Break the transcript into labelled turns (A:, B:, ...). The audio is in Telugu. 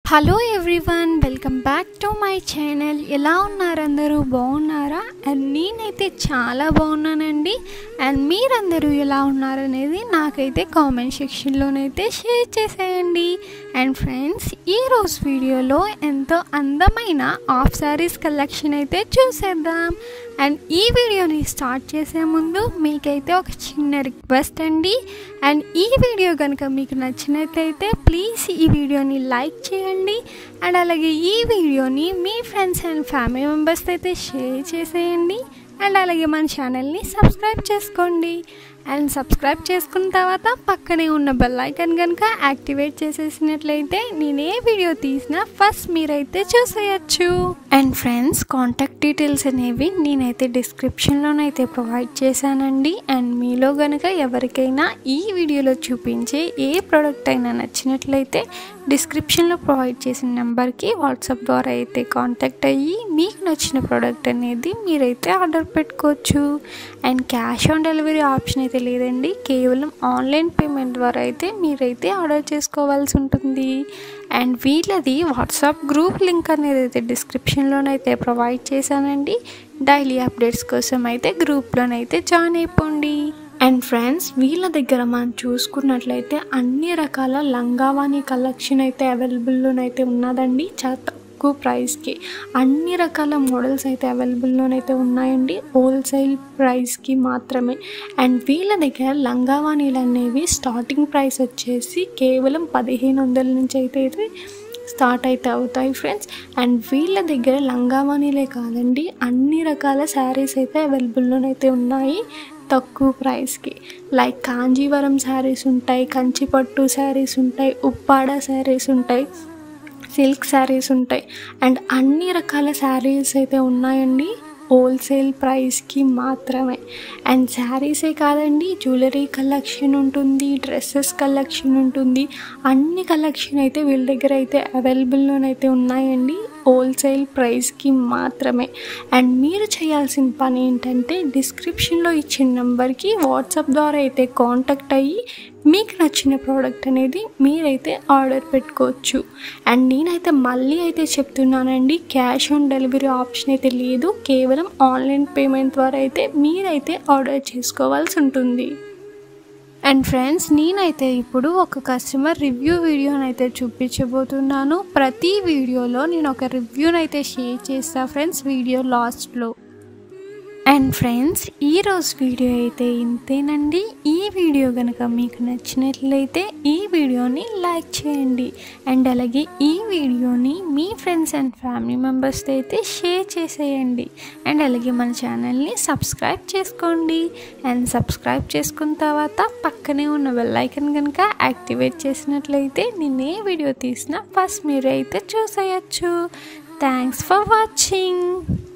A: hello everyone welcome back to my channel ఎలా ఉన్నారు అందరూ బాగున్నారా అండ్ నేనైతే చాలా బాగున్నానండి అండ్ మీరందరూ ఎలా ఉన్నారనేది నాకైతే కామెంట్ సెక్షన్లోనైతే షేర్ చేసేయండి అండ్ ఫ్రెండ్స్ ఈరోజు వీడియోలో ఎంతో అందమైన ఆఫ్ శారీస్ కలెక్షన్ అయితే చూసేద్దాం అండ్ ఈ వీడియోని స్టార్ట్ చేసే ముందు మీకైతే ఒక చిన్న రిక్వెస్ట్ అండి అండ్ ఈ వీడియో కనుక మీకు నచ్చినట్లయితే ప్లీజ్ ఈ వీడియోని లైక్ చేయండి అండ్ అలాగే ఈ వీడియోని మీ ఫ్రెండ్స్ అండ్ ఫ్యామిలీ మెంబర్స్ అయితే షేర్ చేసేయండి అండ్ అలాగే మన ఛానల్ని సబ్స్క్రైబ్ చేసుకోండి అండ్ సబ్స్క్రైబ్ చేసుకున్న తర్వాత పక్కనే ఉన్న బెల్ ఐకన్ కనుక యాక్టివేట్ చేసేసినట్లయితే నేను ఏ వీడియో తీసినా ఫస్ట్ మీరైతే చూసేయచ్చు అండ్ ఫ్రెండ్స్ కాంటాక్ట్ డీటెయిల్స్ అనేవి నేనైతే డిస్క్రిప్షన్లోనైతే ప్రొవైడ్ చేశానండి అండ్ మీలో కనుక ఎవరికైనా ఈ వీడియోలో చూపించే ఏ ప్రోడక్ట్ అయినా నచ్చినట్లయితే డిస్క్రిప్షన్లో ప్రొవైడ్ చేసిన నెంబర్కి వాట్సాప్ ద్వారా అయితే కాంటాక్ట్ అయ్యి మీకు నచ్చిన ప్రోడక్ట్ అనేది మీరైతే ఆర్డర్ పెట్టుకోవచ్చు and cash on delivery option అయితే లేదండి కేవలం ఆన్లైన్ పేమెంట్ ద్వారా అయితే మీరైతే ఆర్డర్ చేసుకోవాల్సి ఉంటుంది అండ్ వీళ్ళది వాట్సాప్ గ్రూప్ లింక్ అనేది అయితే డిస్క్రిప్షన్లోనైతే ప్రొవైడ్ చేశానండి డైలీ అప్డేట్స్ కోసం అయితే గ్రూప్లోనైతే జాయిన్ అయిపోండి అండ్ ఫ్రెండ్స్ వీళ్ళ దగ్గర మనం చూసుకున్నట్లయితే అన్ని రకాల లంగావాణి కలెక్షన్ అయితే అవైలబుల్లోనైతే ఉన్నదండి చాలా తక్కువ ప్రైస్కి అన్ని రకాల మోడల్స్ అయితే అవైలబుల్లోనైతే ఉన్నాయండి హోల్సేల్ ప్రైస్కి మాత్రమే అండ్ వీళ్ళ దగ్గర లంగావాణీలు అనేవి స్టార్టింగ్ ప్రైస్ వచ్చేసి కేవలం పదిహేను వందల నుంచి అయితే అయితే స్టార్ట్ అయితే అవుతాయి ఫ్రెండ్స్ అండ్ వీళ్ళ దగ్గర లంగావాణీలే కాదండి అన్ని రకాల శారీస్ అయితే అవైలబుల్లోనైతే ఉన్నాయి తక్కువ ప్రైస్కి లైక్ కాంజీవరం శారీస్ ఉంటాయి కంచిపట్టు శారీస్ ఉంటాయి ఉప్పాడ శారీస్ ఉంటాయి సిల్క్ శారీస్ ఉంటాయి అండ్ అన్ని రకాల శారీస్ అయితే ఉన్నాయండి హోల్సేల్ ప్రైస్కి మాత్రమే అండ్ శారీసే కాదండి జ్యువెలరీ కలెక్షన్ ఉంటుంది డ్రెస్సెస్ కలెక్షన్ ఉంటుంది అన్ని కలెక్షన్ అయితే వీళ్ళ దగ్గర అయితే అవైలబుల్లోనైతే ఉన్నాయండి హోల్సేల్ ప్రైస్కి మాత్రమే అండ్ మీరు చేయాల్సిన పని ఏంటంటే డిస్క్రిప్షన్లో ఇచ్చిన నెంబర్కి వాట్సాప్ ద్వారా అయితే కాంటాక్ట్ అయ్యి మీకు నచ్చిన ప్రోడక్ట్ అనేది మీరైతే ఆర్డర్ పెట్టుకోవచ్చు అండ్ నేనైతే మళ్ళీ అయితే చెప్తున్నానండి క్యాష్ ఆన్ డెలివరీ ఆప్షన్ అయితే లేదు కేవలం ఆన్లైన్ పేమెంట్ ద్వారా అయితే మీరైతే ఆర్డర్ చేసుకోవాల్సి ఉంటుంది అండ్ ఫ్రెండ్స్ నేనైతే ఇప్పుడు ఒక కస్టమర్ రివ్యూ వీడియోని అయితే చూపించబోతున్నాను ప్రతి వీడియోలో నేను ఒక రివ్యూనైతే షేర్ చేస్తాను ఫ్రెండ్స్ వీడియో లాస్ట్లో అండ్ ఫ్రెండ్స్ ఈరోజు వీడియో అయితే ఇంతేనండి ఈ వీడియో కనుక మీకు నచ్చినట్లయితే ఈ వీడియోని లైక్ చేయండి అండ్ అలాగే ఈ వీడియోని మీ ఫ్రెండ్స్ అండ్ ఫ్యామిలీ మెంబర్స్తో అయితే షేర్ చేసేయండి అండ్ అలాగే మన ఛానల్ని సబ్స్క్రైబ్ చేసుకోండి అండ్ సబ్స్క్రైబ్ చేసుకున్న తర్వాత పక్కనే ఉన్న బెల్ ఐకన్ కనుక యాక్టివేట్ చేసినట్లయితే నేను ఏ వీడియో తీసినా ఫస్ట్ మీరు అయితే చూసేయచ్చు థ్యాంక్స్ ఫర్ వాచింగ్